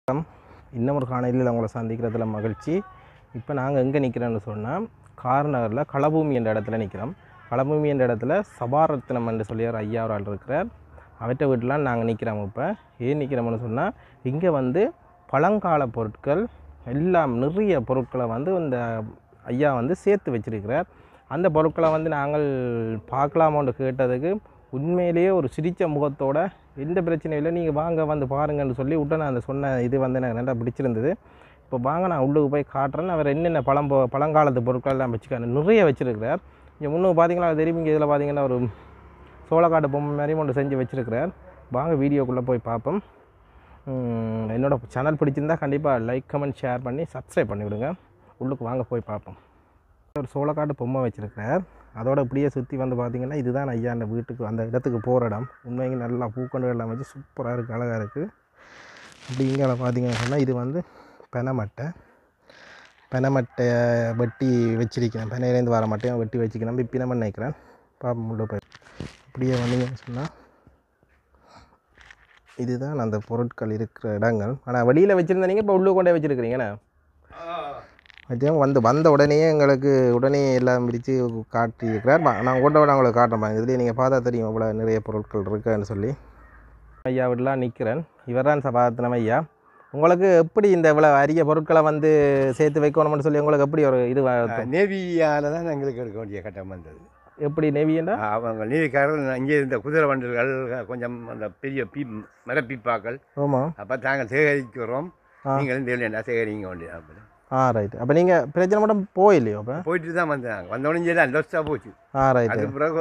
இன்னும் ஒரு காணொலியில் உங்களை சந்திக்கிறதுல மகிழ்ச்சி இப்போ நாங்கள் எங்கே நிற்கிறோன்னு சொன்னால் கார் நகரில் களபூமி என்ற இடத்துல நிற்கிறோம் களபூமி என்ற இடத்துல சபாரத்னம் என்று சொல்லி ஒரு ஐயா ஒரு ஆள் இருக்கிறார் அவற்றை வீட்டில் நாங்கள் நிற்கிறோம் இப்போ ஏன் நிற்கிறோம்னு சொன்னால் இங்கே வந்து பழங்கால பொருட்கள் எல்லாம் நிறைய பொருட்களை வந்து இந்த ஐயா வந்து சேர்த்து வச்சிருக்கிறார் அந்த பொருட்களை வந்து நாங்கள் பார்க்கலாமோன்னு கேட்டதுக்கு உண்மையிலேயே ஒரு சிரித்த முகத்தோட எந்த பிரச்சனையும் இல்லை நீங்கள் வாங்க வந்து பாருங்கன்னு சொல்லி உடனே அந்த சொன்ன இது வந்து எனக்கு நல்லா பிடிச்சிருந்தது இப்போ வாங்க நான் உள்ளுக்கு போய் காட்டுறேன் அவர் என்னென்ன பழம் பொ- பழங்காலத்து பொருட்கள் எல்லாம் வச்சுக்காரு நிறைய வச்சிருக்கிறார் இங்கே முன்னுக்கு பார்த்தீங்கன்னா அது தெரியும் இங்கே இதில் பார்த்தீங்கன்னா ஒரு சோளக்காட்டு பொம்மை மாதிரி ஒன்று செஞ்சு வச்சிருக்கிறார் வாங்க வீடியோக்குள்ளே போய் பார்ப்போம் உம், என்னோட சேனல் பிடிச்சிருந்தா கண்டிப்பாக லைக் கமெண்ட் ஷேர் பண்ணி சப்ஸ்கிரைப் பண்ணி விடுங்க உள்ளுக்கு வாங்க போய் பார்ப்போம் ஒரு சோளக்காட்டு பொம்மை வச்சிருக்கிறார் அதோட இப்படியே சுற்றி வந்து பார்த்தீங்கன்னா இதுதான் ஐயா அந்த வீட்டுக்கு அந்த இடத்துக்கு போகிற இடம் உண்மைக்கு நல்லா பூக்கொண்டு எல்லாம் வச்சு சூப்பராக இருக்குது அழகாக இருக்குது அப்படி இங்கே பார்த்தீங்கன்னு சொன்னால் இது வந்து பெனமட்டை பெனமட்டை வெட்டி வச்சிருக்கிறேன் பெனையிலேருந்து வர மட்டையும் வெட்டி வச்சுக்கிறேன் பிப்பினமன் நினைக்கிறேன் பாப்போம் உள்ள போய் இப்படியே வந்தீங்கன்னு சொன்னால் இதுதான் அந்த பொருட்கள் இருக்கிற இடங்கள் ஆனால் வெளியில் வச்சுருந்த நீங்கள் இப்போ உள்ளே கொண்டே வச்சுருக்கிறீங்கண்ணே மதியம் வந்து வந்த உடனே எங்களுக்கு உடனே எல்லாம் பிரித்து காட்டியிருக்கிறார் பா- நான் கொண்ட விட உங்களுக்கு காட்டுறேன் பாருங்க இதுலேயே நீங்கள் பார்த்தா தெரியும் இவ்வளோ நிறைய பொருட்கள் இருக்குன்னு சொல்லி ஐயா வீட்டிலாம் நிற்கிறேன் இவர் தான் சபாத்தினம் ஐயா உங்களுக்கு எப்படி இந்த இவ்வளோ அரிய பொருட்களை வந்து சேர்த்து வைக்கணும்னு சொல்லி உங்களுக்கு எப்படி ஒரு இது வ- நேவியால் தான் எங்களுக்கு எடுக்க வேண்டிய கட்டம் வந்தது எப்படி நெவியண்டா அவங்க நீதிக்காரர்கள் இங்கே இருந்த குதிரை வண்டுகள் கொஞ்சம் அந்த பெரிய பீ மரப்பீப்பாக்கள் ஆமாம் அப்போ தாங்கள் சேகரிக்கிறோம் ஆ. நீங்களும் தெரியல சேகரிங்க வேண்டியது அப்படி ஆ ரைட் அப்போ நீங்கள் பிரச்சனை மட்டும் போயில்லையோ அப்போ போயிட்டு தான் வந்தாங்க வந்தோடனே சரி லொஸ்ட்டாக போச்சு ஆ ரைட்டு அது பிறகு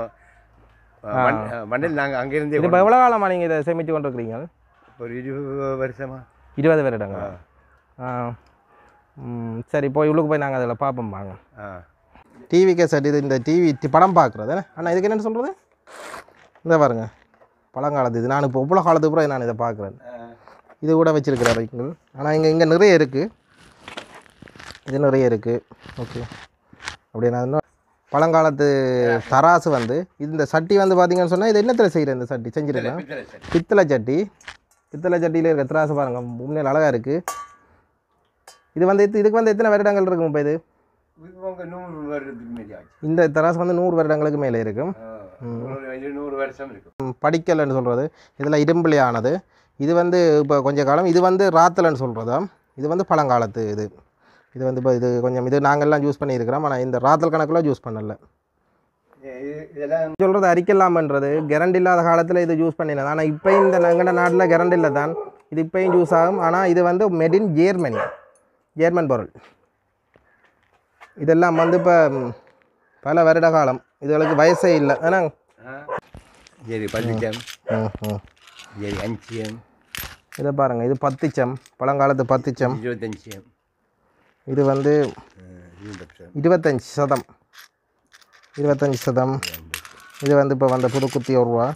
வண்டில் நாங்கள் அங்கேருந்தே இது இப்போ எவ்வளோ காலமாக நீங்கள் இதை சேமித்து கொண்டு இருக்கிறீங்க ஒரு இருபது வருஷமா இருபது வருடங்க ஆ. ஆ ம், சரி போய் உள்ளுக்கு போய் நாங்கள் அதில் பார்ப்போம் வாங்க ஆ டிவி கேசட் இது இந்த டிவி படம் பார்க்குறது ஆனால் இதுக்கு என்னென்னு சொல்கிறது இந்த பாருங்க பழங்காலத்து இது நான் இப்போ இவ்வளோ காலத்துக்கு அப்புறம் நான் இதை பார்க்குறேன் இது கூட வச்சிருக்கிறார் வைக்கல் ஆனால் இங்கே இங்கே நிறைய இருக்குது இது நிறைய இருக்குது ஓகே அப்படி நான் இன்னும் பழங்காலத்து தராசு வந்து இந்த சட்டி வந்து பார்த்தீங்கன்னு சொன்னால் இது என்னத்தில் செய்கிற இந்த சட்டி செஞ்சுருக்கேன் பித்தளை சட்டி பித்தளை சட்டியில் இருக்க திராசு பாருங்க உண்மையில் அழகாக இருக்குது இது வந்து இது- இதுக்கு வந்து எத்தனை வருடங்கள் இருக்கும் இப்போ இது இவங்க நூறு வருடத்துக்கு மேலே ஆச்சு இந்த தராசு வந்து நூறு வருடங்களுக்கு மேலே இருக்கும் ஆ, ஒரு இருநூறு வருஷம் இருக்கும் படிக்கல்னு சொல்கிறது இதில் இரும்புலி ஆனது இது வந்து இப்போ கொஞ்ச காலம் இது வந்து ராத்தலன்னு சொல்கிறதா இது வந்து பழங்காலத்து இது இது வந்து இப்போ இது கொஞ்சம் இது நாங்கள்லாம் யூஸ் பண்ணியிருக்கிறோம் ஆனால் இந்த ராத்தல் கணக்கில் யூஸ் பண்ணல இது- இதெல்லாம் சொல்கிறது அரிக்கலாமன்றது கரண்ட் இல்லாத காலத்தில் இது யூஸ் பண்ணினது ஆனால் இப்போ இந்த எங்கட நாட்டில் கரண்ட் இல்லை தான் இது இப்போயும் யூஸ் ஆகும் ஆனால் இது வந்து மேட் இன் ஜேர்மனி ஜேர்மன் பொருள் இதெல்லாம் வந்து இப்போ பல வருட காலம் இதுகளுக்கு வயசே இல்லை ஏன்னா ஆ. சரி பள்ளிச்சம் ம் ம் சரி அஞ்சியம் இதை பாருங்கள் இது பத்திச்சம் பழங்காலத்து பத்திச்சம் இருபத்தஞ்சியம் இது வந்து இருபத்தஞ்சு இருபத்தஞ்சி சதம் இருபத்தஞ்சி சதம் இது வந்து இப்போ வந்த புதுக்குத்தி ஒரு ரூபா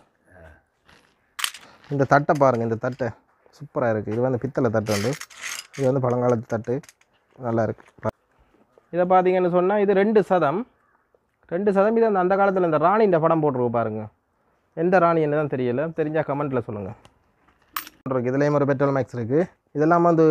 இந்த தட்டை பாருங்கள் இந்த தட்டை சூப்பராக இருக்குது இது வந்து பித்தளை தட்டு வந்து இது வந்து பழங்காலத்து தட்டு நல்லா இருக்குது இதை பார்த்தீங்கன்னு சொன்னால் இது ரெண்டு சதம் ரெண்டு சதம் இது அந்த அந்த காலத்தில் இந்த ராணி இந்த படம் போட்டிருக்கு பாருங்க எந்த ராணி என்ன தான் தெரியல தெரிஞ்சால் கமெண்ட்டில் சொல்லுங்கள் இருக்கு இதுலேயும் ஒரு பெட்ரோல் மேக்ஸ் இருக்குது இதெல்லாம் வந்து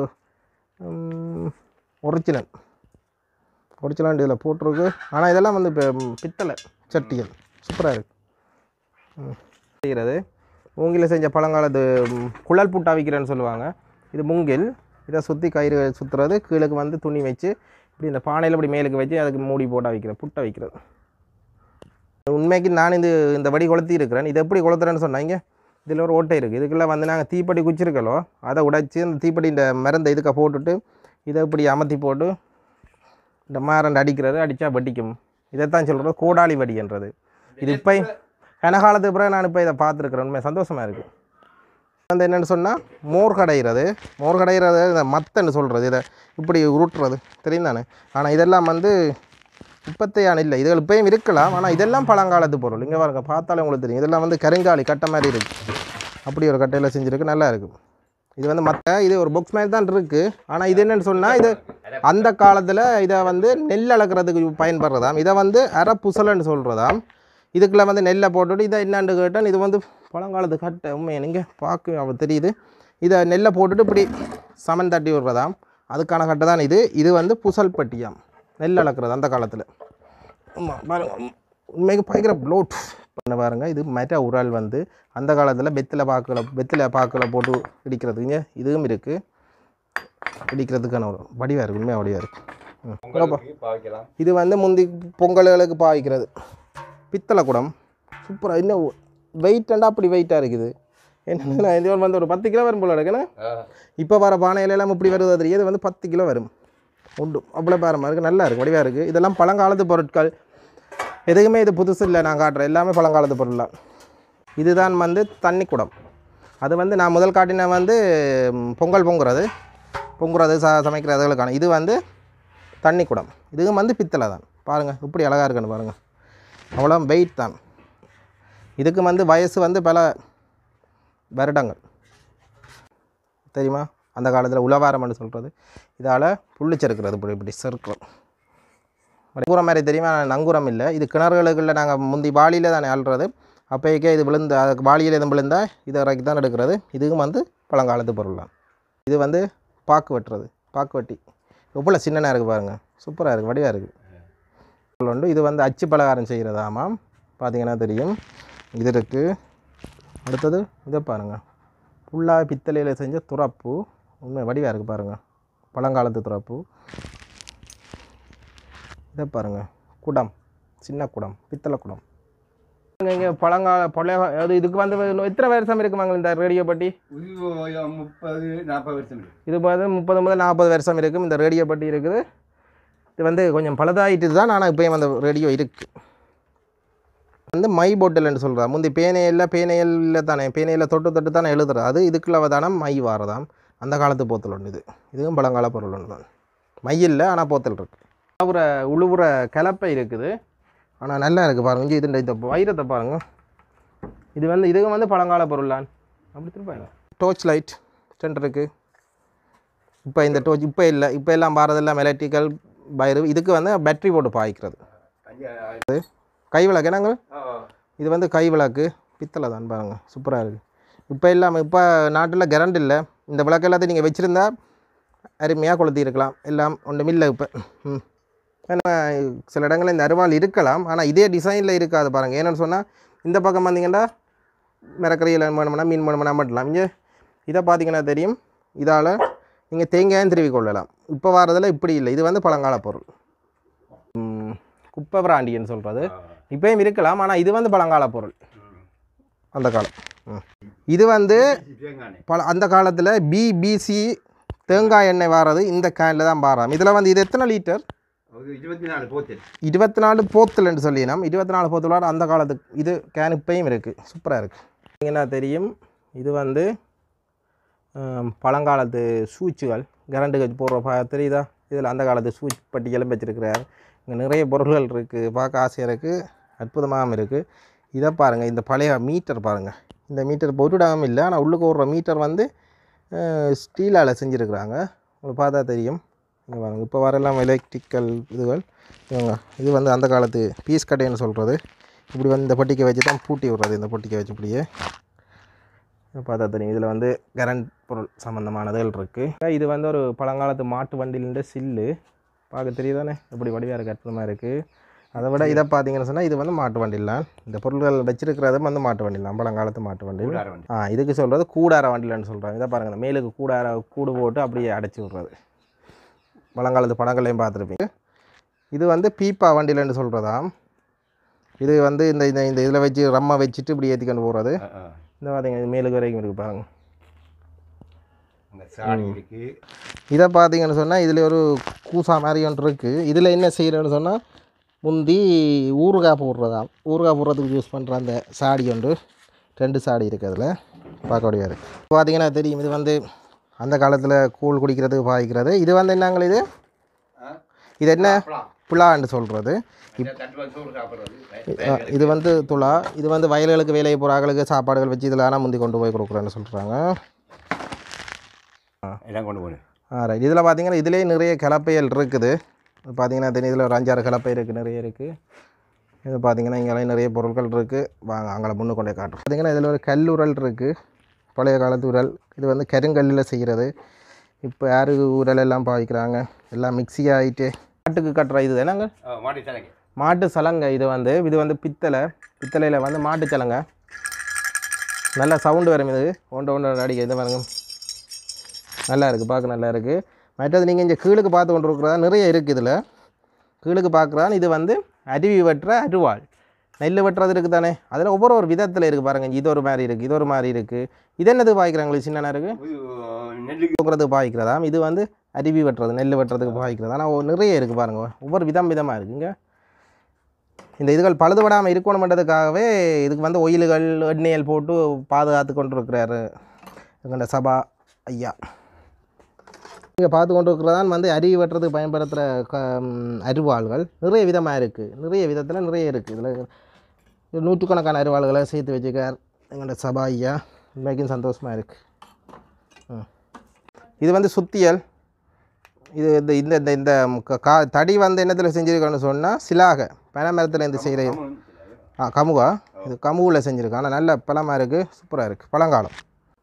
ஒரிஜினல் ஒரிஜினல் இதில் போட்டிருக்கு ஆனால் இதெல்லாம் வந்து இப்போ பித்தளை சட்டிகள் சூப்பராக இருக்குது செய்கிறது மூங்கில் செஞ்ச பழங்காலத்து ம், குழல் புட்டா விற்கிறேன்னு சொல்லுவாங்க இது மூங்கில் இதை சுற்றி கயிறு சுற்றுறது கீழுக்கு வந்து துணி வச்சு இப்படி இந்த பானையில் இப்படி மேலுக்கு வச்சு அதுக்கு மூடி போட்டா வைக்கிறேன் புட்டை வைக்கிறது உண்மைக்கு நான் இது இந்த வடி கொளுத்தி இருக்கிறேன் இது எப்படி கொளுத்துறேன்னு சொன்னாங்க இதில் ஒரு ஓட்டை இருக்குது இதுக்குள்ளே வந்து நாங்கள் தீப்பெட்டி குச்சிருக்கலோ அதை உடைச்சி அந்த தீப்பெட்டி இந்த மருந்தை இதுக்க போட்டுட்டு இதை இப்படி அமர்த்தி போட்டு இந்த மாரண்டு அடிக்கிறது அடித்தா வெடிக்கும் இதைத்தான் சொல்கிறது கோடாளி வடின்றது இது இப்போ கனகாலத்துக்கு பிறகு நான் இப்போ இதை பார்த்துருக்குறேன் உண்மை சந்தோஷமாக இருக்குது வந்து என்னென்னு சொன்னால் மோர் கடைகிறது மோர் கடைகிறது இந்த மத்தன்னு சொல்கிறது இதை இப்படி உருட்டுறது தெரியும் தானே ஆனால் இதெல்லாம் வந்து இப்பத்தையான இல்லை இதுகள் இப்பயும் இருக்கலாம் ஆனால் இதெல்லாம் பழங்காலத்து பொருள் இங்கே பாருங்க பார்த்தாலே உங்களுக்கு தெரியும் இதெல்லாம் வந்து கருங்காலி கட்டை மாதிரி இருக்குது அப்படி ஒரு கட்டையில் செஞ்சுருக்கு நல்லா இருக்குது இது வந்து மற்ற இது ஒரு பாக்ஸ் மாதிரி தான் இருக்குது ஆனால் இது என்னன்னு சொன்னால் இது அந்த காலத்தில் இதை வந்து நெல் அளக்கிறதுக்கு பயன்படுறதாம் இதை வந்து அரை புசலன்னு சொல்கிறதாம் இதுக்குள்ள வந்து நெல்லை போட்டுட்டு இதை என்னான்னு கேட்டால் இது வந்து பழங்காலத்து கட்டை உண்மையை நீங்கள் பார்க்க அவ தெரியுது இதை நெல்லை போட்டுட்டு இப்படி சமன் தட்டி விடுறதாம் அதுக்கான கட்டை தான் இது இது வந்து புசல் பட்டியாம் நெல் அளக்கிறது அந்த காலத்தில் ஆமாம் பாருங்க உண்மைக்கு பயங்கர ப்ளோட் பண்ண பாருங்க இது மர உரல் வந்து அந்த காலத்தில் வெத்தில பாக்கில் வெத்தில பாக்கில் போட்டு இடிக்கிறதுங்க இதுவும் இருக்குது இடிக்கிறதுக்கான ஒரு வடிவாக இருக்குது உண்மையாக வடிவாக இருக்குது பொங்கலுக்கு பாவிக்கலாம் இது வந்து முந்தி பொங்கல்களுக்கு பாவிக்கிறது பித்தளை குடம் சூப்பராக இன்னும் வெயிட்டாண்டா அப்படி வெயிட்டாக இருக்குது என்னன்னா இது வந்து ஒரு பத்து கிலோ வரும் போல இருக்குண்ணே இப்போ வர பானையில எல்லாம் இப்படி வருது தெரியும் இது வந்து பத்து கிலோ வரும் உண்டு அவ்வளோ பாரமாக இருக்குது நல்லா இருக்குது வடிவாக இருக்குது இதெல்லாம் பழங்காலத்து பொருட்கள் எதுக்குமே இது புதுசு இல்லை நான் காட்டுறேன் எல்லாமே பழங்காலத்து பொருள் தான் இதுதான் வந்து தண்ணி குடம் அது வந்து நான் முதல் காட்டின வந்து ம், பொங்கல் பொங்குறது பொங்குறது ச சமைக்கிறதுகளுக்கான இது வந்து தண்ணி குடம் இதுவும் வந்து பித்தளை தான் பாருங்கள் இப்படி அழகாக இருக்குன்னு பாருங்கள் அவ்வளோ வெயிட் தான் இதுக்கு வந்து வயசு வந்து பல வருடங்கள் தெரியுமா அந்த காலத்தில் உலவாரம்னு சொல்கிறது இதால் புள்ளி செருக்கிறது இப்படி இப்படி செருக்கிறோம் நங்கூரம் மாதிரி தெரியுமா நங்கூரம் இல்லை இது கிணறுகளுக்குள்ள நாங்கள் முந்தி வாளியில் தானே அள்ளுறது அப்போக்கே இது விழுந்து அதுக்கு வாளியில் எதுவும் விழுந்தால் இதை இறக்கி தான் எடுக்கிறது இதுவும் வந்து பழங்காலத்து பொருள் தான் இது வந்து பாக்கு வெட்டுறது பாக்கு வெட்டி எவ்வளோ சின்னனாக இருக்குது பாருங்கள் சூப்பராக இருக்குது வடிவாக இருக்குது உண்டு இது வந்து அச்சு பலகாரம் செய்கிறதாமாம் பார்த்தீங்கன்னா தெரியும் இது இருக்குது அடுத்தது இதை பாருங்கள் ஃபுல்லாக பித்தளையில் செஞ்ச துறப்பு உண்மை வடிவாக இருக்குது பாருங்கள் பழங்காலத்து துறப்பு இதை பாருங்கள் குடம் சின்ன குடம் பித்தளை குடம் இங்கே பழங்கால பழைய அது இதுக்கு வந்து எத்தனை வருஷம் இருக்குமாங்க இந்த ரேடியோ பட்டி இது முப்பது நாற்பது வருஷம் இருக்கு. இது வந்து முப்பது முதல் நாற்பது வருஷம் இருக்கும் இந்த ரேடியோ பட்டி இருக்குது இது வந்து கொஞ்சம் பழுதாயிட்டு தான் ஆனால் இப்போயும் அந்த ரேடியோ இருக்குது வந்து மை பொட்டில்னு சொல்கிறா முந்தி பேனையில் பேனையில் தானே பேனையில் தொட்டு தொட்டு தானே எழுதுறது அது இதுக்குள்ள தானே மை வாரதாம் அந்த காலத்து போத்தல் ஒன்று இது இதுவும் பழங்கால பொருள் ஒன்று தான் மை இல்லை ஆனால் போத்தல் இருக்குது உழுவுற உழுவுற கலப்பை இருக்குது ஆனால் நல்லா இருக்குது பாருங்க இங்கே இதுண்ட இந்த வைரத்தை பாருங்க இது வந்து இதுவும் வந்து பழங்கால பொருள் தான் அப்படி திருப்பாங்க டோர்ச் லைட் ஸ்டெண்ட் இருக்குது இப்போ இந்த டோர்ச் இப்போ இல்லை இப்போ எல்லாம் பாரதெல்லாம் எலக்ட்ரிக்கல் பயிர் இதுக்கு வந்து பேட்டரி போட்டு பாய்க்கிறது அஞ்சு கை விளக்கு என்னங்க ஆ, இது வந்து கை விளக்கு பித்தளை தான் பாருங்க சூப்பராக இருக்குது இப்போ இல்லாமல் இப்போ நாட்டில் கரண்ட் இல்லை இந்த விளக்கு எல்லாத்தையும் நீங்கள் வச்சுருந்தா அருமையாக கொளுத்தி இருக்கலாம் எல்லாம் ஒன்றும் இல்லை இப்போ ம் ஏன்னா சில இடங்களில் இந்த அருவாள் இருக்கலாம் ஆனால் இதே டிசைனில் இருக்காது பாருங்கள் ஏன்னு சொன்னால் இந்த பக்கம் வந்தீங்கன்னா மிரக்கரையில் வேணும்னா மீன் வேணும்னா மட்டும் இங்கே இதை பார்த்தீங்கன்னா தெரியும் இதால் நீங்கள் தேங்காயும் திருவி கொள்ளலாம் இப்போ வரதில் இப்படி இல்லை இது வந்து பழங்கால பொருள் ம், குப்பை பிராண்டின்னு சொல்கிறது ஆ. இப்பயும் இருக்கலாம் ஆனால் இது வந்து பழங்கால பொருள் ம். அந்த காலம் ம். இது வந்து தேங்காய் பல அந்த காலத்தில் பிபிசி தேங்காய் எண்ணெய் வாரது இந்த கேனில் தான் பாராம் இதில் வந்து இது எத்தனை லிட்டர் அது இருபத்தி நாலு போத்து இருபத்தி நாலு போத்துலன்னு சொல்லினோம் இருபத்தி நாலு போத்துல அந்த காலத்துக்கு இது கேன் இப்பயும் இருக்குது சூப்பராக இருக்குது என்ன தெரியும் இது வந்து ஆம், பழங்காலத்து சூச்சுகள் கரண்ட்டுக்கு போடுற பா தெரியுதா இதில் அந்த காலத்து சூச் பட்டியலும் வச்சிருக்கிறார் இங்கே நிறைய பொருள்கள் இருக்குது பார்க்க ஆசையாக இருக்குது அற்புதமாகவும் இருக்குது இதை பாருங்கள் இந்த பழைய மீட்டர் பாருங்கள் இந்த மீட்டர் பொருடாமல் இல்லை ஆனால் உள்ளுக்கு ஓடுற மீட்டர் வந்து ஸ்டீலால் செஞ்சுருக்குறாங்க உங்களுக்கு பார்த்தா தெரியும் இங்கே பாருங்கள் இப்போ வரலாம் எலக்ட்ரிக்கல் இதுகள் இவங்க இது வந்து அந்த காலத்து பீஸ் கட்டைன்னு சொல்கிறது இப்படி வந்து இந்த பொட்டிக்கை வச்சு தான் பூட்டி விட்றது இந்த பொட்டிக்கை வச்சு இப்படியே இதை பார்த்தா தெரியும் இதில் வந்து கரண்ட் பொருள் சம்மந்தமானதுகள் இருக்குது இது வந்து ஒரு பழங்காலத்து மாட்டு வண்டியிலேருந்து சில்லு பார்க்க தெரியுதானே இப்படி வடிவாக இருக்குது அற்புதமாக இருக்குது அதை விட இதை பார்த்தீங்கன்னு சொன்னால் இது வந்து மாட்டு வண்டிலாம் இந்த பொருள்கள் வச்சிருக்கிறதும் வந்து மாட்டு வண்டிலாம் பழங்காலத்து மாட்டு வண்டி கூடார வண்டி ஆ இதுக்கு சொல்கிறது கூடார வண்டிலன்னு சொல்கிறாங்க இதை பாருங்கள் இந்த மேலுக்கு கூடார கூடு போட்டு அப்படியே அடைச்சி விட்றது பழங்காலத்து படங்களையும் பார்த்துருப்பீங்க இது வந்து பீப்பா வண்டிலன்னு சொல்கிறதா இது வந்து இந்த இந்த இந்த இதில் வச்சு ரம்மை வச்சுட்டு இப்படி ஏற்றிக்கொண்டு போகிறது ஆ, ஆ. இந்த பார்த்தீங்க இது மேலுக்கு வரைக்கும் இருக்குது பாருங்க இந்த சாடி இருக்கு இதை பார்த்தீங்கன்னு சொன்னால் இதில் ஒரு கூசா மாதிரி ஒன்று இருக்குது இதில் என்ன செய்கிறேன்னு சொன்னால் முந்தி ஊறுகாய் போடுறதா ஊறுகாய் போடுறதுக்கு யூஸ் பண்ணுற அந்த சாடி ஒன்று ரெண்டு சாடி இருக்குது அதில் பார்க்க முடியாது பார்த்தீங்கன்னா தெரியும் இது வந்து அந்த காலத்தில் கூழ் குடிக்கிறதுக்கு பாய்க்கிறது இது வந்து என்னங்களே இது ஆ? இது என்ன அப்பளம். புலான்னு சொல்கிறது இந்த தட்டு வந்து சோறு சாப்பிடுறது அஹ் இது வந்து துளா இது வந்து வயல்களுக்கு வேலையை போகிறாங்களுக்கு சாப்பாடுகள் வச்சு இதில் ஆனால் முந்தி கொண்டு போய் கொடுக்குறேன்னு சொல்கிறாங்க எல்லாம் கொண்டு போகணும் ஆ ரைட் இதில் பார்த்தீங்கன்னா இதுலேயே நிறைய கலப்பைகள் இருக்குது இது பார்த்தீங்கன்னா தெரியும் இதில் ஒரு அஞ்சாறு கலப்பை இருக்குது நிறைய இருக்குது இது பார்த்தீங்கன்னா இங்கெல்லாம் நிறைய பொருட்கள் இருக்குது வாங்க அங்கே முன்னு கொண்டே காட்டுறோம் பார்த்தீங்கன்னா இதில் ஒரு கல்லுரல் இருக்குது பழைய காலத்து உரல் இது வந்து கருங்கல்லில் செய்கிறது இப்போ யாரு உரல் எல்லாம் பாவிக்கிறாங்க எல்லாம் மிக்ஸி ஆகிட்டு மாட்டுக்கு கட்டுற இது தானங்க மாட்டி தலைங்க மாட்டு சலங்கை இது வந்து இது வந்து பித்தளை பித்தளையில் வந்து மாட்டு சலங்கை நல்லா சவுண்டு வரும் இது ஒன்று ஒன்று அடிக்க இது பாருங்க நல்லா இருக்குது பார்க்க நல்லா இருக்குது மற்றது நீங்கள் இங்கே கீழுக்கு பார்த்து கொண்டு இருக்கிறதா நிறைய இருக்குது இதில் கீழுக்கு பார்க்குறான் இது வந்து அருவி வெட்டுற அருவாள் நெல் வெட்டுறது இருக்குது தானே அதில் ஒவ்வொரு ஒரு விதத்தில் இருக்குது பாருங்க இது ஒரு மாதிரி இருக்குது இது ஒரு மாதிரி இருக்குது இது என்னது பாய்க்கிறாங்களே சின்ன இருக்குது நெல்லுக்கு தூக்குறதுக்கு பாய்க்கிறதா இது வந்து அருவி வெட்டுறது நெல் வெட்டுறதுக்கு பாய்க்கிறது ஆனால் நிறைய இருக்குது பாருங்க ஒவ்வொரு விதம் விதமாக இருக்குங்க இந்த இதுகள் பழுதுபடாமல் இருக்கணுமென்றதுக்காகவே இதுக்கு வந்து ஒயில்கள் எண்ணெயல் போட்டு பாதுகாத்து கொண்டு இருக்கிறாரு எங்கள்ட சபா ஐயா இங்கே பார்த்து கொண்டு இருக்கிறதான் வந்து அருவி வெட்டுறதுக்கு பயன்படுத்துகிற க ம், அருவாள்கள் நிறைய விதமாக இருக்குது நிறைய விதத்தில் நிறைய இருக்குது இதில் நூற்றுக்கணக்கான அருவாள்களை சேர்த்து வச்சுக்கார் எங்கள்ட சபா ஐயா உண்மைக்கும் சந்தோஷமாக இருக்குது இது வந்து சுத்தியல் இது இந்த இந்த இந்த இந்த க- கா தடி வந்து என்னத்தில் செஞ்சுருக்கோன்னு சொன்னால் சிலாக பனைமரத்தில் இருந்து செய்கிற ஆ கமுகா இது கமுகில் செஞ்சுருக்கோம் ஆனால் நல்ல பழமாக இருக்குது சூப்பராக இருக்குது பழங்காலம்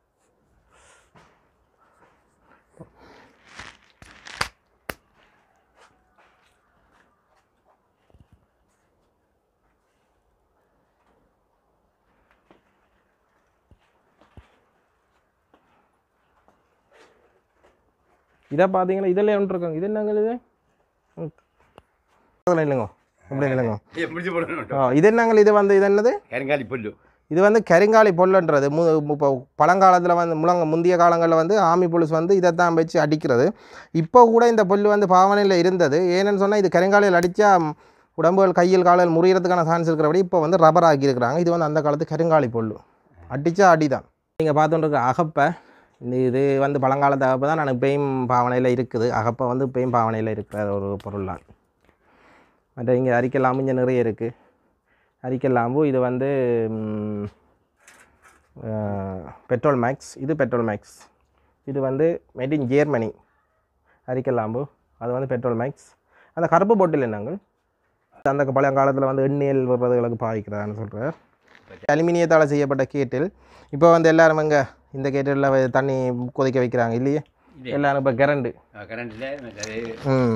இதை பார்த்தீங்கன்னா இதில் ஒன்று இருக்காங்க இது என்னங்க இது ம். அதில் இல்லைங்க இப்படி இல்லைங்க முடிச்சு போடணும் ஆ இது என்னங்க இது வந்து இது என்னது கருங்காலி புல்லு இது வந்து கருங்காலி பொல்லுன்றது மு இப்போ பழங்காலத்தில் வந்து முழங்க முந்தைய காலங்களில் வந்து ஆமி புலிஸ் வந்து இதை தான் வச்சு அடிக்கிறது இப்போ கூட இந்த புல் வந்து பாவனையில் இருந்தது ஏன்னு சொன்னால் இது கருங்காலியில் அடித்தா உடம்புகள் கையில் காலில் முறியறதுக்கான சான்ஸ் இருக்கிறபடி இப்போ வந்து ரப்பர் ஆக்கியிருக்கிறாங்க இது வந்து அந்த காலத்து கருங்காலி பொல்லு அடித்தா அடி தான் நீங்கள் பார்த்துட்டு அகப்பை இந்த இது வந்து பழங்காலத்து அகப்பை தான் நான் இப்பயும் பாவனையில் இருக்குது அகப்பை வந்து இப்பயும் பாவனையில் இருக்கிற ஒரு பொருள் தான் மற்ற இங்கே அரிக்கல் இங்கே நிறைய இருக்குது அரிக்கல் லாம்பு இது வந்து ம், அஹ், பெட்ரோல் மேக்ஸ் இது பெட்ரோல் மேக்ஸ் இது வந்து மேட் இன் ஜெர்மனி அரிக்கல் லாம்பு அது வந்து பெட்ரோல் மேக்ஸ் அந்த கருப்பு போட்டில் என்னங்க அந்த பழைய காலத்தில் வந்து எண்ணெயில் வருவதுகளுக்கு பாவிக்கிறான்னு சொல்கிறார் அலுமினியத்தால் செய்யப்பட்ட கேட்டில் இப்போ வந்து எல்லாரும் இங்கே இந்த கேட்டிலில் தண்ணி கொதிக்க வைக்கிறாங்க இல்லையே எல்லாரும் இப்போ கரண்டு கரண்டில் ம்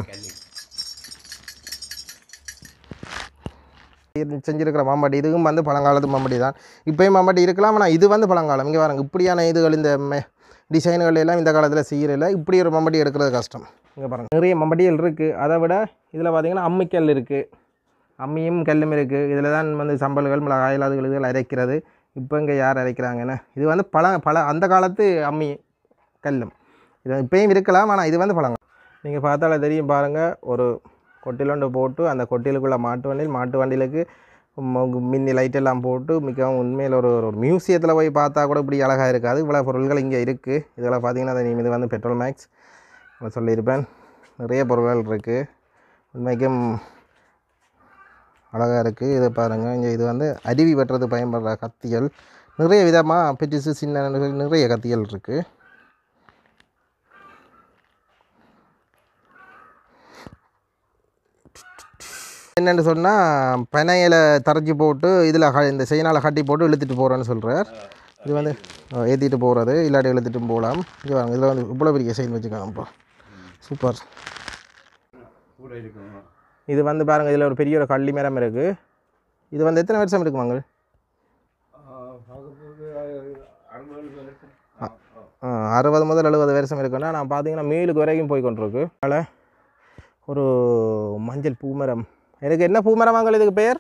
இது செஞ்சிருக்கிற மாம்பட்டி இதுவும் வந்து பழங்காலத்து மாம்பட்டி தான் இப்போயும் மாம்பட்டி இருக்கலாம் ஆனால் இது வந்து பழங்காலம் இங்கே பாருங்க இப்படியான இதுகள் இந்த மெ- டிசைன்கள் எல்லாம் இந்த காலத்தில் செய்யறதில்ல இப்படி ஒரு மம்பட்டி எடுக்கிறது கஷ்டம் இங்கே பாருங்க நிறைய மம்பட்டிகள் இருக்குது அதை விட இதில் பார்த்தீங்கன்னா அம்மிக்கல் இருக்குது அம்மியும் கல்லும் இருக்குது இதில் தான் வந்து சம்பல்கள் மிளகாயில் அதுகள் இதுகள் அரைக்கிறது இப்போ இங்கே யார் அரைக்கிறாங்கன்னு இது வந்து பழ பழ அந்த காலத்து அம்மி கல்லும் இது இப்பயும் இருக்கலாம் ஆனால் இது வந்து பழங்காலம் நீங்கள் பார்த்தாலே தெரியும் பாருங்கள் ஒரு கொட்டிலொண்டு போட்டு அந்த கொட்டிலுக்குள்ளே மாட்டு வண்டியில் மாட்டு வண்டியிலுக்கு மு- மின்னி லைட் எல்லாம் போட்டு மிகவும் உண்மையில் ஒரு ஒரு மியூசியத்தில் போய் பார்த்தா கூட இப்படி அழகாக இருக்காது இவ்வளோ பொருட்கள் இங்கே இருக்குது இதெல்லாம் பார்த்தீங்கன்னா அது இது வந்து பெட்ரோல் மேக்ஸ் நான் சொல்லியிருப்பேன் நிறைய பொருட்கள் இருக்குது உண்மைக்கும் அழகாக இருக்குது இதை பாருங்கள் இங்கே இது வந்து அருவி வெட்டுறது பயன்படுற கத்திகள் நிறைய விதமாக பெருசு சின்ன நிறைய கத்திகள் இருக்குது என்னென்னு சொன்னால் பனையில் தரைச்சி போட்டு இதில் இந்த செயினால் கட்டி போட்டு இழுத்துட்டு போகிறேன்னு சொல்கிறார் இது வந்து ஏற்றிட்டு போகிறது இல்லாட்டி இழுத்துட்டும் போகலாம் இங்கே வாங்க இதில் வந்து இவ்வளோ பெரிய செயின் வச்சுக்காங்கப்பா சூப்பர் கூட இருக்கும் இது வந்து பாருங்கள் இதில் ஒரு பெரிய ஒரு கள்ளி மரம் இருக்குது இது வந்து எத்தனை வருஷம் இருக்கு மங்கள் அறுபது முதல் எழுபது வருஷம் இருக்குன்னா நான் பார்த்தீங்கன்னா மேலுக்கு வரைக்கும் போய் கொண்டிருக்கு அதனால் ஒரு மஞ்சள் பூமரம் எனக்கு என்ன பூமரம் வாங்கல் இதுக்கு பேர்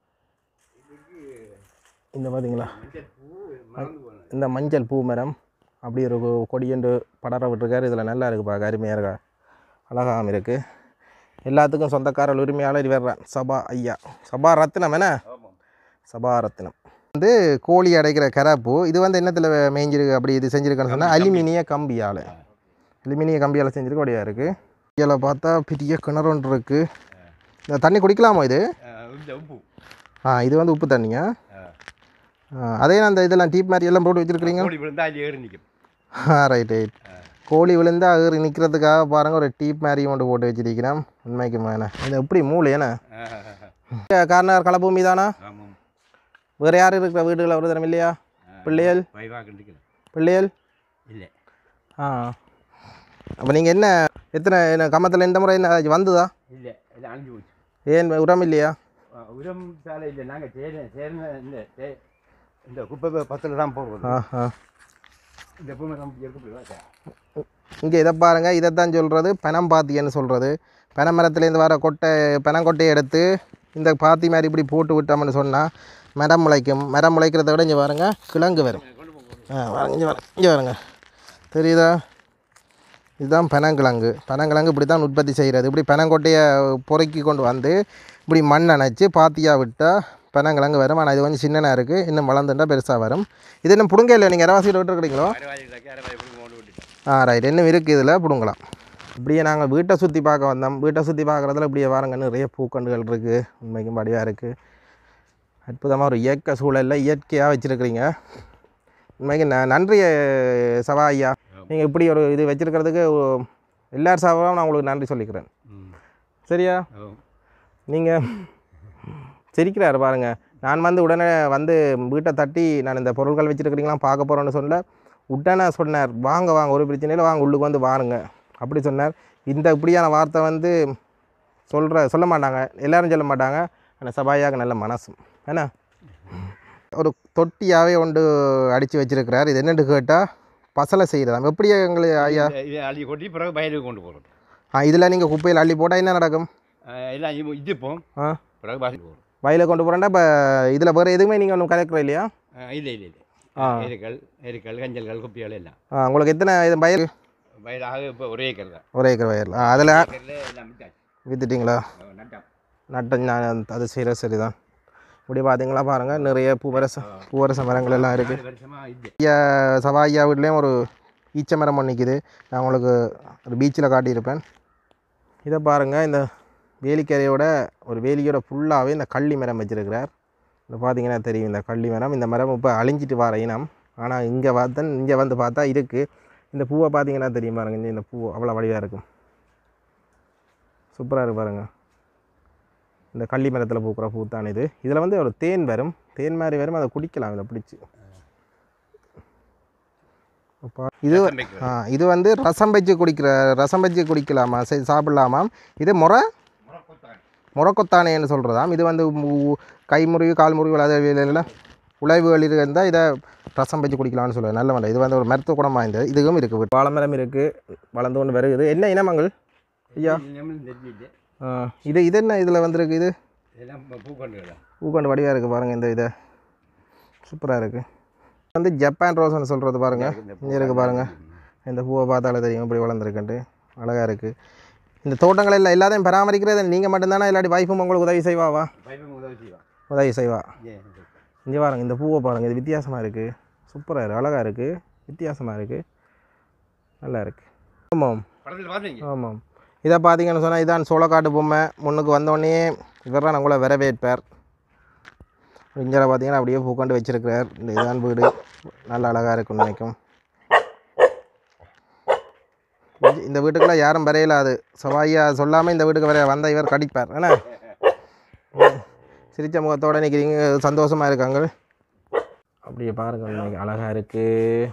இந்த பார்த்தீங்களா இந்த மஞ்சள் பூமரம் அப்படி ஒரு கொ- கொடியண்டு படர விட்டுருக்காரு இதில் நல்லா இருக்குது பார்க்க அருமையாக இருக்கா அழகாகவும் இருக்குது எல்லாத்துக்கும் சொந்தக்காரர் உரிமையாளர் இவர் சபா ஐயா சபா ரத்னம் என்ன ஆமாம் சபா ரத்னம் வந்து கோழி அடைக்கிற கராப்பு இது வந்து என்னத்தில் மேய்ஞ்சிருக்கு அப்படி இது செஞ்சுருக்கான்னு சொன்னால் அலுமினிய கம்பியால் அலுமினிய கம்பியால் செஞ்சிருக்க வடிவாக இருக்குது இதில் பார்த்தா பெரிய கிணறு ஒன்று இருக்குது இந்த தண்ணி குடிக்கலாமோ இது இந்த உப்பு ஆ இது வந்து உப்பு தண்ணியா ஆ. ஆ, அதே அந்த இதெல்லாம் டீப் மாதிரி எல்லாம் போட்டு வச்சுருக்கிறீங்க கோழி விழுந்தா அது ஏறி நிற்கும் ஆ ரைட் ரைட் கோழி விழுந்து அகர் நிற்கிறதுக்காக பாருங்கள் ஒரு டீப் மாதிரி கொண்டு போட்டு வச்சிருக்கிறேன் உண்மைக்கு மேலே இது எப்படி மூளை என்ன காரணம் களபூமி தானா ஆமாம் வேறு யார் இருக்கிற வீடுகள் ஒரு தரம் இல்லையா பிள்ளைகள் பைவாக நிற்கல பிள்ளைகள் இல்லை ஆ அப்போ நீங்கள் என்ன எத்தனை என்ன கம்மத்தில் இந்த முறை என்ன வந்துதா இல்லை இல்லை அழிஞ்சு போச்சு ஏன் உரம் இல்லையா ஆ, உரம் சாலை இல்லை நாங்கள் சேர்ந்த சேர்ந்த இந்த சே- இந்த குப்பை பத்தில் தான் போடுறது ஆ ஆ இந்த பூமி நம்ம எடுக்க இங்கே இதை பாருங்கள் இதைத்தான் சொல்கிறது பனம் பாத்தின்னு சொல்கிறது பனை மரத்துலேருந்து வர கொட்டை பனங்கொட்டையை எடுத்து இந்த பாத்தி மாதிரி இப்படி போட்டு விட்டோம்னு சொன்னால் மரம் முளைக்கும் மரம் முளைக்கிறத விட இங்கே பாருங்க கிழங்கு வரும் ஆ வாங்க இங்கே வர இங்கே பாருங்க தெரியுதா இதுதான் பனங்கிழங்கு பனங்கிழங்கு இப்படி தான் உற்பத்தி செய்கிறது இப்படி பனங்கொட்டையை பொறுக்கி கொண்டு வந்து இப்படி மண் அணைச்சி பாத்தியாக விட்டால் பனங்கிழங்கு வரும் ஆனால் இது கொஞ்சம் சின்னனாக இருக்குது இன்னும் வளர்ந்துட்டா பெருசாக வரும் இது இன்னும் புடுங்க இல்லை நீங்கள் இரவாசியில் விட்டுருக்கீங்களோ ஆ ரைட் இன்னும் இருக்குது இதில் பிடுங்கலாம் இப்படியே நாங்கள் வீட்டை சுற்றி பார்க்க வந்தோம் வீட்டை சுற்றி பார்க்குறதுல இப்படியே பாருங்க நிறைய பூக்கண்டுகள் இருக்குது உண்மைக்கும் படியாக இருக்குது அற்புதமாக ஒரு இயற்கை சூழலில் இயற்கையாக வச்சுருக்கிறீங்க உண்மைக்கு ந நன்றி அஹ், சபா ஐயா நீங்கள் இப்படி ஒரு இது வச்சுருக்கிறதுக்கு எல்லார் சார்பாகவும் நான் உங்களுக்கு நன்றி சொல்லிக்கிறேன் சரியா நீங்கள் சிரிக்கிறாரு பாருங்க நான் வந்து உடனே வந்து வீட்டை தட்டி நான் இந்த பொருட்கள் வச்சுருக்கிறீங்களா பார்க்க போகிறேன்னு சொல்ல உடனே சொன்னார் வாங்க வாங்க ஒரு பிரச்சனை இல்லை வாங்க உள்ளுக்கு வந்து பாருங்க அப்படி சொன்னார் இந்த இப்படியான வார்த்தை வந்து சொல்கிற சொல்ல மாட்டாங்க எல்லாரும் சொல்ல மாட்டாங்க ஆனால் சபாயாக நல்ல மனசு என்ன ஒரு தொட்டியாகவே ஒன்று அடித்து வச்சிருக்கிறார் இது என்னென்னு கேட்டால் பசலை செய்கிறதா எப்படி எங்களுக்கு ஐயா இதை அள்ளி கொட்டி பிறகு வயலுக்கு கொண்டு போகிறோம் ஆ இதில் நீங்கள் குப்பையில் அள்ளி போட்டால் என்ன நடக்கும் எல்லாம் இது இடிப்போம் ஆ பிறகு வாசல் போகிறோம் வயலை கொண்டு போகிறேன்டா இப்போ இதில் வேறு எதுவுமே நீங்கள் ஒன்றும் கலக்கிற இல்லையா இல்லை இல்லை இல்லை ஆ. எருக்கள் எருக்கள் கஞ்சல்கள் குப்பிகள் எல்லாம் ஆ உங்களுக்கு எத்தனை இது வயல் வயலாக இப்போ ஒரே ஏக்கர் தான் ஒரே ஏக்கர் வயல் ஆ அதில் ஏக்கரில் எல்லாம் வித்தாச்சு வித்துட்டிங்களா நட்டம் நட்ட நான் அது செய்கிற சரிதான் இப்படி பார்த்தீங்களா பாருங்கள் நிறைய பூவரச பூவரச மரங்கள் எல்லாம் இருக்குது நாலு வருஷமாக இது ஐயா சவாய்யா வீட்லேயும் ஒரு ஈச்ச மரம் ஒன்று நிற்கிது நான் உங்களுக்கு ஒரு பீச்சில் காட்டியிருப்பேன் இதை பாருங்கள் இந்த வேலிக்கரையோட ஒரு வேலியோட ஃபுல்லாகவே இந்த கள்ளி மரம் வச்சிருக்கிறார் இந்த பார்த்தீங்கன்னா தெரியும் இந்த கள்ளி மரம் இந்த மரம் இப்போ அழிஞ்சிட்டு வர இனம் ஆனால் இங்கே பார்த்தேன் இங்கே வந்து பார்த்தா இருக்குது இந்த பூவை பார்த்தீங்கன்னா தெரியும் பாருங்க இந்த- இந்த பூ அவ்வளோ வடிவாக இருக்கும் சூப்பராக இருக்கு பாருங்க இந்த கள்ளி மரத்தில் பூக்கிற பூ தான் இது இதில் வந்து ஒரு தேன் வரும் தேன் மாதிரி வரும் அதை குடிக்கலாம் இதை பிடிச்சி அப்பா, இது ரசம் வைக்கிறது. ஆ இது வந்து ரசம் வச்சு குடிக்கிற ரசம் வச்சு குடிக்கலாமா சரி சாப்பிடலாமாம் இது முறை முறக்கொத்தானேன்னு சொல்கிறதாம் இது வந்து மு- கை முறிவு கால் முறிவு அது எல்லாம் உழைவுகள் இருந்தால் இதை ரசம் வச்சு குடிக்கலாம்னு சொல்லுவேன் நல்ல மரம் இது வந்து ஒரு மருத்துவ குணம் வாய்ந்தது இதுவும் இருக்குது வாழைமரம் இருக்குது வளர்ந்து கொண்டு வருகுது என்ன இனமங்கள் ஐயா நம்மளும் தெரிஞ்சுட்டு ஆ, இது இது என்ன இதில் வந்திருக்கு இது இதெல்லாம் பூக்கொண்டு பூக்கொண்டு வடிவாக இருக்குது பாருங்கள் இந்த இதை சூப்பராக இருக்குது வந்து ஜப்பான் ரோஸ்னு சொல்கிறது பாருங்கள் இங்கே இருக்குது பாருங்கள் இந்த பூவை பார்த்தாலே தெரியும் இப்படி வளர்ந்துருக்குன்ட்டு அழகாக இருக்குது இந்த தோட்டங்கள் எல்லாம் எல்லாத்தையும் பராமரிக்கிறது நீங்கள் மட்டும்தானே இல்லாட்டி வைஃபும் உங்களுக்கு உதவி செய்வாவா பைப்பை உதவி செய்வான் உதவி செய்வா ஏன் இங்கே பாருங்க இந்த பூவை பாருங்கள் இது வித்தியாசமாக இருக்குது சூப்பராக இருக்குது அழகாக இருக்குது வித்தியாசமாக இருக்குது நல்லா இருக்குது ஆமாம் படத்தில் பார்த்தீங்க ஆமாம் இதை பார்த்தீங்கன்னு சொன்னால் இதான் சோளக்காட்டு பொம்மை முன்னுக்கு வந்தோடனே இவர் தான் உங்களை வரவேற்பார் இங்கே பார்த்தீங்கன்னா அப்படியே பூக்கொண்டு வச்சிருக்கிறார் இந்த இதான் வீடு நல்ல அழகாக இருக்கும் நினைக்கும் இது- இந்த வீட்டுக்கெல்லாம் யாரும் வரையலாது சவாயா சொல்லாமல் இந்த வீட்டுக்கு வரைய வந்த இவர் கடிப்பார் என்ன ம். சிரிச்ச முகத்தோடு நிற்கிறீங்க சந்தோஷமாக இருக்காங்க அப்படியே பாருங்கள் இன்னைக்கு அழகாக இருக்குது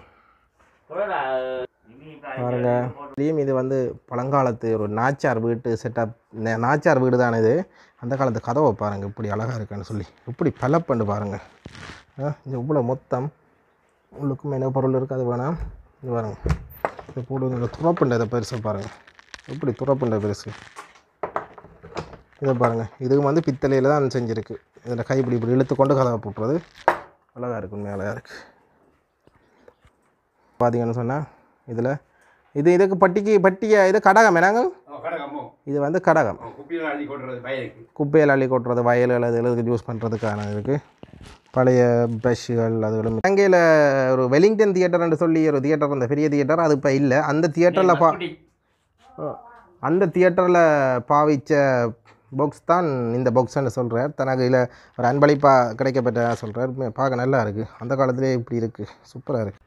பாருங்க இதுலேயும் இது வந்து பழங்காலத்து ஒரு நாச்சார் வீட்டு செட்டப் நாச்சார் வீடு தான் இது அந்த காலத்து கதவை பாருங்கள் இப்படி அழகாக இருக்குன்னு சொல்லி இப்படி பலப்பண்டு பாருங்கள் இது இவ்வளோ மொத்தம் உள்ளுக்கும் என்ன பொருள் இருக்குது அது வேணாம் இது பாருங்க இது போடுவது இந்த துறப்புண்டை இதை பெருசு பாருங்கள் இப்படி துறப்புண்டை பெருசு இதை பாருங்கள் இதுவும் வந்து பித்தளையில் தான் செஞ்சுருக்கு இதில் கை இப்படி இப்படி இழுத்து கொண்டு கதவை போட்டுறது அழகாக இருக்கு உண்மையாக அழகாக இருக்குது பார்த்தீங்கன்னு சொன்னால் இதில் இது இதுக்கு பட்டிக்கு பட்டிய இது கடகம் என்னங்க கடகமோ இது வந்து கடகம் குப்பியில் அள்ளி கொட்டுறது வயலுக்கு குப்பையில் அள்ளி கொட்டுறது வயல்கள் அது இதுக்கு யூஸ் பண்ணுறதுக்கான இருக்குது பழைய ப்ரஷ்கள் அதுகளும் இலங்கையில் ஒரு வெலிங்டன் தியேட்டர்னு சொல்லி ஒரு தியேட்டர் அந்த பெரிய தியேட்டர் அது இப்போ இல்லை அந்த தியேட்டரில் பா அந்த தியேட்டரில் பாவிச்ச பாக்ஸ் தான் இந்த பாக்ஸ்ன்னு சொல்கிறார் தனக்கு இதில் ஒரு அன்பளிப்பாக கிடைக்கப்பட்ட சொல்கிறார் பார்க்க நல்லா இருக்குது அந்த காலத்திலே இப்படி இருக்குது சூப்பராக இருக்குது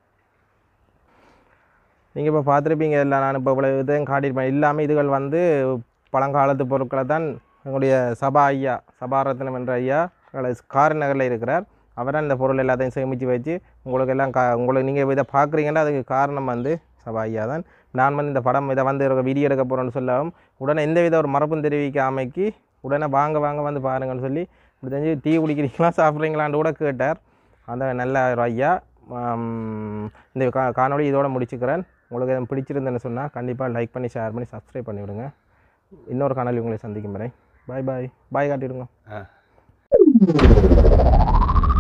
நீங்கள் இப்போ பார்த்துருப்பீங்க இல்லை நான் இப்போ இவ்வளோ இதையும் காட்டியிருப்பேன் எல்லாமே இதுகள் வந்து பழங்காலத்து பொருட்களை தான் எங்களுடைய சபா ஐயா சபாரத்னம் என்ற ஐயா காரநகரில் இருக்கிறார் அவரை இந்த பொருள் எல்லாத்தையும் சேமித்து வச்சு உங்களுக்கு எல்லாம் கா உங்களுக்கு நீங்கள் இதை பார்க்குறீங்கன்னா அதுக்கு காரணம் வந்து சபா ஐயா தான் நான் வந்து இந்த படம் இதை வந்து ஒரு வீடியோ எடுக்க போகிறேன்னு சொல்லவும் உடனே எந்த வித ஒரு மரப்பும் தெரிவிக்காமைக்கு உடனே வாங்க வாங்க வந்து பாருங்கன்னு சொல்லி இப்படி தெரிஞ்சு டீ குடிக்கிறீங்களா சாப்பிட்றீங்களான்னு கூட கேட்டார் அந்த நல்ல ஒரு ஐயா ஆம், இந்த கா காணொளி இதோட முடிச்சுக்கிறேன் உங்களுக்கு எதுவும் பிடிச்சிருந்தேன்னு சொன்னால் கண்டிப்பாக லைக் பண்ணி ஷேர் பண்ணி சப்ஸ்கிரைப் பண்ணி விடுங்க இன்னொரு காணொளி உங்களை சந்திக்கும் வரை பாய் பாய் பாய் காட்டிவிடுங்க ஆ